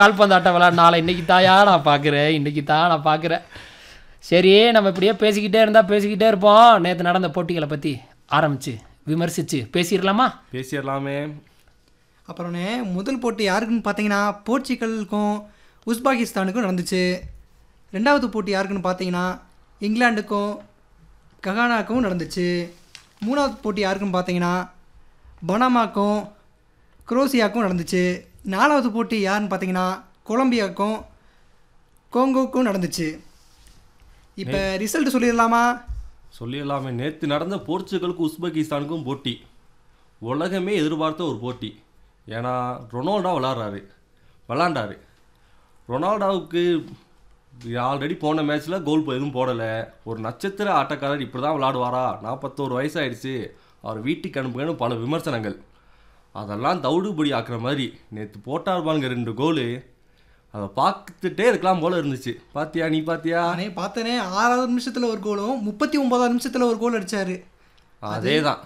கால்பந்தாட்டம் விளாட்னால இன்னைக்கு தாயா நான் பார்க்குறேன் இன்னைக்கு தான் நான் பார்க்குறேன் சரி நம்ம இப்படியே பேசிக்கிட்டே இருந்தால் பேசிக்கிட்டே இருப்போம் நேற்று நடந்த போட்டிகளை பற்றி ஆரம்பிச்சு விமர்சிச்சு பேசிடலாமா பேசிடலாமே அப்புறம்னே முதல் போட்டி யாருக்குன்னு பார்த்தீங்கன்னா போர்ச்சுகலுக்கும் உஸ்பாகிஸ்தானுக்கும் நடந்துச்சு ரெண்டாவது போட்டி யாருக்குன்னு பார்த்தீங்கன்னா இங்கிலாந்துக்கும் ககானாக்கும் நடந்துச்சு மூணாவது போட்டி யாருக்குன்னு பார்த்தீங்கன்னா பனாமாக்கும் குரோசியாக்கும் நடந்துச்சு நாலாவது போட்டி யாருன்னு பார்த்தீங்கன்னா கொலம்பியாக்கும் கோங்கோக்கும் நடந்துச்சு இப்போ ரிசல்ட் சொல்லிடலாமா சொல்லிடலாமே நேற்று நடந்த போர்ச்சுகலுக்கும் உஸ்பெகிஸ்தானுக்கும் போட்டி உலகமே எதிர்பார்த்த ஒரு போட்டி ஏன்னா ரொனால்டோ விளாட்றாரு விளாண்டாரு ரொனால்டோவுக்கு ஆல்ரெடி போன மேட்ச்சில் கோல் எதுவும் போடலை ஒரு நட்சத்திர ஆட்டக்காரர் இப்படி தான் விளாடுவாரா நாற்பத்தோரு வயசாயிடுச்சு அவர் வீட்டுக்கு அனுப்புங்கன்னு பல விமர்சனங்கள் அதெல்லாம் தவிடுபடி ஆக்குற மாதிரி நேற்று போட்டார் பாருங்க ரெண்டு கோலு அதை பார்த்துட்டே இருக்கலாம் போல இருந்துச்சு பாத்தியா நீ பாத்தியா நானே பார்த்தனே ஆறாவது நிமிஷத்தில் ஒரு கோலும் முப்பத்தி ஒன்பதாவது நிமிஷத்தில் ஒரு கோல் அடிச்சாரு அதே தான்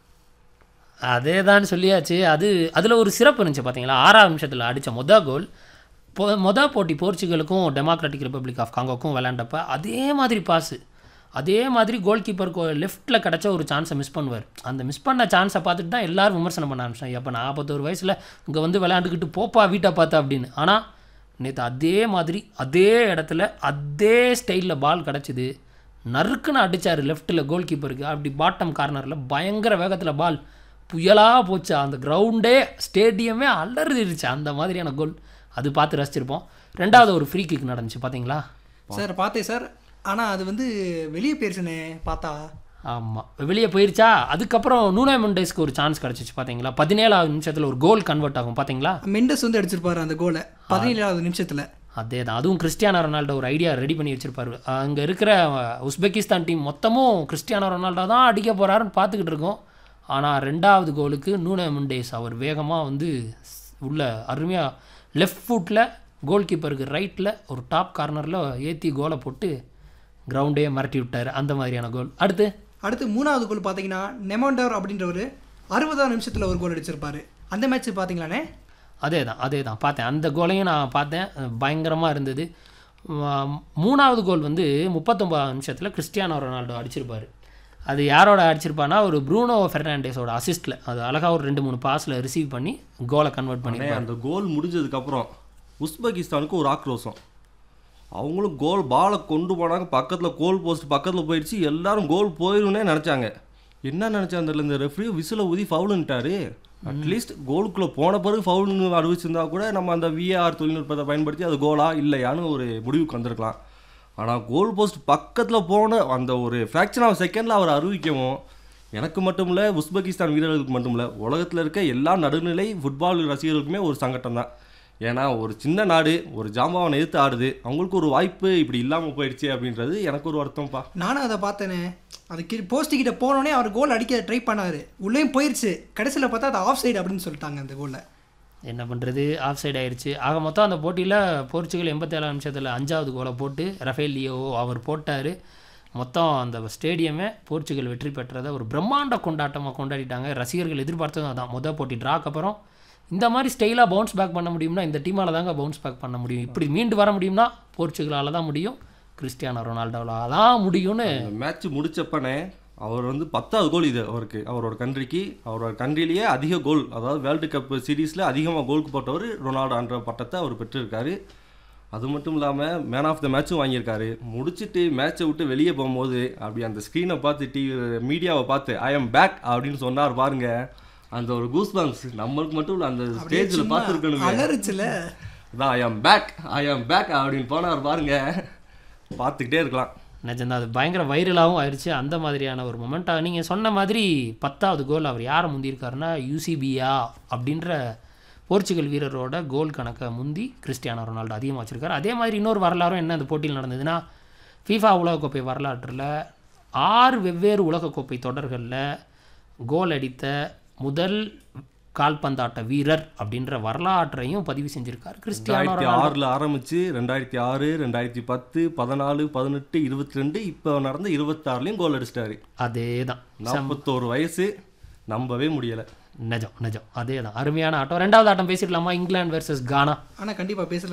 அதே தான் சொல்லியாச்சு அது அதில் ஒரு சிறப்பு இருந்துச்சு பார்த்தீங்களா ஆறாவது நிமிஷத்தில் அடித்த மொத கோல் பொ மொதல் போட்டி போர்ச்சுகலுக்கும் டெமோக்ராட்டிக் ரிப்பப்ளிக் ஆஃப் காங்கோக்கும் விளையாண்டப்ப அதே மாதிரி பாஸு அதே மாதிரி கோல் கீப்பருக்கு லெஃப்ட்டில் கிடச்ச ஒரு சான்ஸை மிஸ் பண்ணுவார் அந்த மிஸ் பண்ண சான்ஸை பார்த்துட்டு தான் எல்லாரும் விமர்சனம் பண்ண ஆரம்பிச்சாங்க அப்போ நாற்பத்தோரு வயசில் இங்கே வந்து விளையாண்டுக்கிட்டு போப்பா வீட்டை பார்த்தா அப்படின்னு ஆனால் நேற்று அதே மாதிரி அதே இடத்துல அதே ஸ்டைலில் பால் கிடச்சிது நறுக்குன்னு அடிச்சார் லெஃப்ட்டில் கோல் கீப்பருக்கு அப்படி பாட்டம் கார்னரில் பயங்கர வேகத்தில் பால் புயலாக போச்சு அந்த கிரவுண்டே ஸ்டேடியமே அலறிடுச்சு அந்த மாதிரியான கோல் அது பார்த்து ரசிச்சிருப்போம் ரெண்டாவது ஒரு ஃப்ரீ கிக் நடந்துச்சு பார்த்தீங்களா சார் பார்த்தேன் சார் ஆனால் அது வந்து வெளியே போயிருச்சுனே பார்த்தா ஆமாம் வெளியே போயிருச்சா அதுக்கப்புறம் நூனே முண்டேஸ்க்கு ஒரு சான்ஸ் கிடச்சிச்சு பார்த்தீங்களா பதினேழாவது நிமிஷத்தில் ஒரு கோல் கன்வெர்ட் ஆகும் பார்த்தீங்களா மெண்டஸ் வந்து அடிச்சிருப்பாரு அந்த கோலை பதினேழாவது நிமிஷத்தில் அதே தான் அதுவும் கிறிஸ்டியானோ ரொனால்டோ ஒரு ஐடியா ரெடி பண்ணி வச்சிருப்பாரு அங்கே இருக்கிற அஹ், உஸ்பெகிஸ்தான் டீம் மொத்தமும் கிறிஸ்டியானோ ரொனால்டோ தான் அடிக்க போகிறாருன்னு பார்த்துக்கிட்டு இருக்கோம் ஆனால் ரெண்டாவது கோலுக்கு நூனே முண்டேஸ் அவர் வேகமாக வந்து ஸ்- உள்ள அருமையாக லெஃப்ட் ஃபுட்டில் கோல் கீப்பருக்கு ரைட்டில் ஒரு டாப் கார்னரில் ஏற்றி கோலை போட்டு கிரவுண்டே மிரட்டி விட்டார் அந்த மாதிரியான கோல் அடுத்து அடுத்து மூணாவது கோல் பார்த்தீங்கன்னா நெமோண்டர் அப்படின்றவர் அறுபதாவது நிமிஷத்தில் ஒரு கோல் அடிச்சிருப்பாரு அந்த மேட்ச் பார்த்தீங்களாண்ணே அதே தான் அதே தான் பார்த்தேன் அந்த கோலையும் நான் பார்த்தேன் பயங்கரமாக இருந்தது ஆம், மூணாவது கோல் வந்து முப்பத்தொம்பது நிமிஷத்தில் கிறிஸ்டியானோ ரொனால்டோ அடிச்சிருப்பாரு அது யாரோட அடிச்சிருப்பானா ஒரு ப்ரூனோ ஃபெர்னாண்டேஸோட அசிஸ்ட்டில் அது அழகாக ஒரு ரெண்டு மூணு பாஸில் ரிசீவ் பண்ணி கோலை கன்வெர்ட் பண்ணி அண்ணே, அந்த கோல் முடிஞ்சதுக்கப்புறம் உஸ்பெகிஸ்தானுக்கு ஒரு ஆக்ரோஷம் அவங்களும் கோல் பாலை கொண்டு போனாங்க பக்கத்தில் கோல் போஸ்ட் பக்கத்தில் போயிடுச்சு எல்லாரும் கோல் போயிரும்னே நினச்சாங்க என்ன நினச்சாங்க தெரியல இந்த ரெஃப்ரி விசில ஊதி ஃபவுலுன்ட்டாரு அட்லீஸ்ட் கோலுக்குள்ளே போன பிறகு ஃபவுல்னு அறிவிச்சிருந்தா கூட நம்ம அந்த விஏஆர் தொழில்நுட்பத்தை பயன்படுத்தி அது கோலா இல்லையான்னு ஒரு முடிவுக்கு வந்திருக்கலாம் ஆனால் கோல் போஸ்ட் பக்கத்தில் போன அந்த ஒரு ஃப்ராக்ஷன் ஆஃப் செகண்டில் அவர் அறிவிக்கவும் எனக்கு மட்டும் இல்லை உஸ்பெகிஸ்தான் வீரர்களுக்கு மட்டும் இல்லை உலகத்தில் இருக்க எல்லா நடுநிலை ஃபுட்பால் ரசிகர்களுக்குமே ஒரு சங்கடம் தான் ஏன்னா ஒரு சின்ன நாடு ஒரு ஜாமாவனை எதிர்த்து ஆடுது அவங்களுக்கு ஒரு வாய்ப்பு இப்படி இல்லாமல் போயிடுச்சு அப்படின்றது எனக்கு ஒரு வருத்தம்ப்பா நானும் அதை பார்த்தேனே அது கி போஸ்ட் கிட்ட போனோடனே அவர் கோல் அடிக்க ட்ரை பண்ணாரு உள்ளேயும் போயிருச்சு கடைசியில் பார்த்தா அது ஆஃப் சைடு அப்படின்னு சொல்லிட்டாங்க அந்த கோலில் என்ன பண்ணுறது ஆஃப் சைடு ஆயிடுச்சு ஆக மொத்தம் அந்த போட்டியில் போர்ச்சுகல் எண்பத்தேழாம் நிமிஷத்தில் அஞ்சாவது கோலை போட்டு ரஃபேல் லியோ அவர் போட்டார் மொத்தம் அந்த ஸ்டேடியமே போர்ச்சுகல் வெற்றி பெற்றதை ஒரு பிரம்மாண்ட கொண்டாட்டமாக கொண்டாடிட்டாங்க ரசிகர்கள் எதிர்பார்த்ததும் அதான் மொதல் போட்டி ட்ராக்கு அப்புறம் இந்த மாதிரி ஸ்டைலாக பவுன்ஸ் பேக் பண்ண முடியும்னா இந்த டீமால் தாங்க பவுன்ஸ் பேக் பண்ண முடியும் இப்படி மீண்டு வர முடியும்னா போர்ச்சுகலால் தான் முடியும் கிறிஸ்டியானோ ரொனால்டோவால் தான் முடியும்னு இந்த மேட்ச் முடிச்சப்பனே அவர் வந்து பத்தாவது கோல் இது அவருக்கு அவரோட கண்ட்ரிக்கு அவரோட கண்ட்ரிலேயே அதிக கோல் அதாவது வேர்ல்டு கப் சீரீஸில் அதிகமாக கோலுக்கு போட்டவர் ரொனால்டோன்ற பட்டத்தை அவர் பெற்றிருக்காரு அது மட்டும் இல்லாமல் மேன் ஆஃப் த மேட்சும் வாங்கியிருக்காரு முடிச்சிட்டு மேட்சை விட்டு வெளியே போகும்போது அப்படி அந்த ஸ்க்ரீனை பார்த்து டிவி மீடியாவை பார்த்து ஐ எம் பேக் அப்படின்னு சொன்னார் பாருங்க அந்த ஒரு கூஸ் பம்ப்ஸ் நம்மளுக்கு மட்டும் இல்லை அந்த ஸ்டேஜில் பார்த்துருக்கணுங்க அலறுச்சுல அதான் I am back I am back அப்படின்னு போனார் பாருங்க பார்த்துக்கிட்டே இருக்கலாம் நிஜம்தான் அது பயங்கர வைரலாகவும் ஆயிடுச்சு அந்த மாதிரியான ஒரு மொமெண்ட்டாக நீங்கள் சொன்ன மாதிரி பத்தாவது கோல் அவர் யாரை முந்தியிருக்காருன்னா யூசிபியா அப்படின்ற போர்ச்சுகல் வீரரோட கோல் கணக்கை முந்தி கிறிஸ்டியானோ ரொனால்டோ அதிகமாக வச்சிருக்காரு அதே மாதிரி இன்னொரு வரலாறும் என்ன அந்த போட்டியில் நடந்ததுன்னா ஃபீஃபா உலகக்கோப்பை வரலாற்றில் ஆறு வெவ்வேறு உலகக்கோப்பை தொடர்களில் கோல் அடித்த முதல் கால்பந்தாட்ட வீரர் அப்படின்ற வரலாற்றையும் பதிவு செஞ்சிருக்கார் கிறிஸ்டியானோ ரெண்டாயிரத்தி ரொனால்டோ ஆறில் ஆரம்பிச்சு ரெண்டாயிரத்தி ஆறு ரெண்டாயிரத்தி பத்து பதினாலு பதினெட்டு இருபத்தி ரெண்டு இப்போ நடந்த இருபத்தாறுலையும் கோல் அடிச்சிட்டாரு அதே தான் நாற்பத்தோரு வயசு நம்பவே முடியலை நிஜம் நிஜம் அதே தான் அருமையான ஆட்டம் ரெண்டாவது ஆட்டம் பேசிடலாமா இங்கிலாந்து வெர்சஸ் கானா ஆனால் கண்டிப்பாக பேசல